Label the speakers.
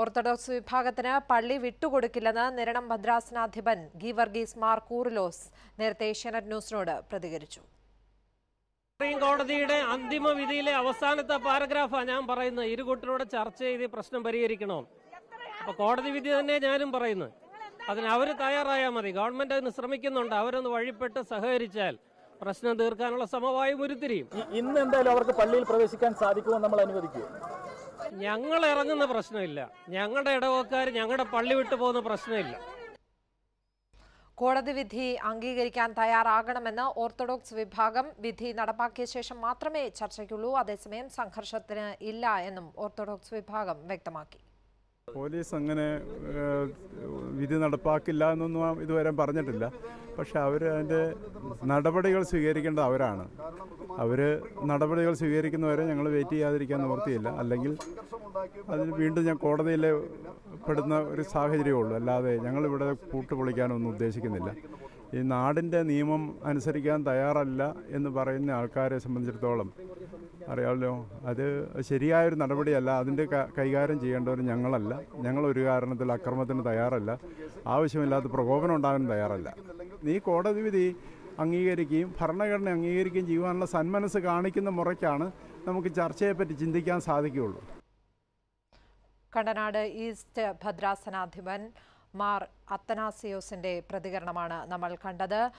Speaker 1: orthodox വിഭാഗത്തിന് പള്ളി വിട്ടുകൊടുക്കില്ലെന്ന് നിരണം ഭദ്രാസനാധിപൻ ഗീവർഗീസ് മാർ കൂറിലോസ് നേരത്തെ ഏഷ്യാനെറ്റ് ന്യൂസിനോട് പ്രതികരിച്ചു
Speaker 2: സുപ്രീം കോടതിയുടെ അന്തിമ വിധിയിലെ അവസാനത്തെ പാരഗ്രാഫാണ് ഞാൻ പറയുന്നത് ഇരു കൂട്ടരോട് ചർച്ച ചെയ്ത് ഈ പ്രശ്നം പരിഹരിക്കണോ അപ്പൊ കോടതി വിധി തന്നെ ഞാനും പറയുന്നത് അതിന് അവർ തയ്യാറായാൽ മതി ഗവൺമെന്റ് അതിന് ശ്രമിക്കുന്നുണ്ട് അവരൊന്ന് വഴിപ്പെട്ട് സഹകരിച്ചാൽ പ്രശ്നം തീർക്കാനുള്ള സമവായം ഉരുത്തിരിയും
Speaker 3: ഇ- ഇന്ന് എന്തായാലും അവർക്ക് പള്ളിയിൽ പ്രവേശിക്കാൻ സാധിക്കുമെന്ന് നമ്മൾ അനുവദിക്കും
Speaker 2: ഞങ്ങൾ ഇറങ്ങുന്ന പ്രശ്നമില്ല ഞങ്ങളുടെ ഇടവക്കാർ ഞങ്ങളുടെ പള്ളി വിട്ടു പോകുന്ന പ്രശ്നമില്ല
Speaker 1: കോടതി വിധി അംഗീകരിക്കാൻ തയ്യാറാകണമെന്ന് ഓർത്തഡോക്സ് വിഭാഗം വിധി നടപ്പാക്കിയ ശേഷം മാത്രമേ ചർച്ചയ്ക്കുള്ളൂ അതേസമയം സംഘർഷത്തിന് ഇല്ല എന്നും ഓർത്തഡോക്സ് വിഭാഗം വ്യക്തമാക്കി
Speaker 4: പോലീസ് അങ്ങനെ ഏഹ്, വിധി നടപ്പാക്കില്ല എന്നൊന്നും ഇതുവരെ പറഞ്ഞിട്ടില്ല പക്ഷെ അവർ അതിൻ്റെ നടപടികൾ സ്വീകരിക്കേണ്ടത് അവരാണ് അവർ നടപടികൾ സ്വീകരിക്കുന്നവരെ ഞങ്ങൾ വെയിറ്റ് ചെയ്യാതിരിക്കാൻ നിവൃത്തിയില്ല അല്ലെങ്കിൽ അതിന് വീണ്ടും ഞാൻ കോടതിയിൽ പെടുന്ന ഒരു സാഹചര്യമേ ഉള്ളൂ അല്ലാതെ ഞങ്ങളിവിടെ കൂട്ടുപൊളിക്കാനൊന്നും ഉദ്ദേശിക്കുന്നില്ല ഈ നാടിൻ്റെ നിയമം അനുസരിക്കാൻ തയ്യാറല്ല എന്ന് പറയുന്ന ആൾക്കാരെ സംബന്ധിച്ചിടത്തോളം അറിയാമല്ലോ അത് ശരിയായൊരു നടപടിയല്ല അതിൻ്റെ ക- കൈകാര്യം ചെയ്യേണ്ടവർ ഞങ്ങളല്ല ഞങ്ങൾ ഒരു കാരണത്തിൽ അക്രമത്തിന് തയ്യാറല്ല ആവശ്യമില്ലാത്ത പ്രകോപനം ഉണ്ടാകാൻ തയ്യാറല്ല ഈ കോടതി വിധി അംഗീകരിക്കുകയും ഭരണഘടന അംഗീകരിക്കുകയും ചെയ്യുവാനുള്ള സന്മനസ് കാണിക്കുന്ന മുറയ്ക്കാണ് നമുക്ക് ചർച്ചയെപ്പറ്റി ചിന്തിക്കാൻ സാധിക്കുകയുള്ളൂ
Speaker 1: കണ്ടനാട് ഈസ്റ്റ് ഭദ്രാസനാധിപൻ മാർ അത്തനാസിയോസിന്റെ പ്രതികരണമാണ് നമ്മൾ കണ്ടത്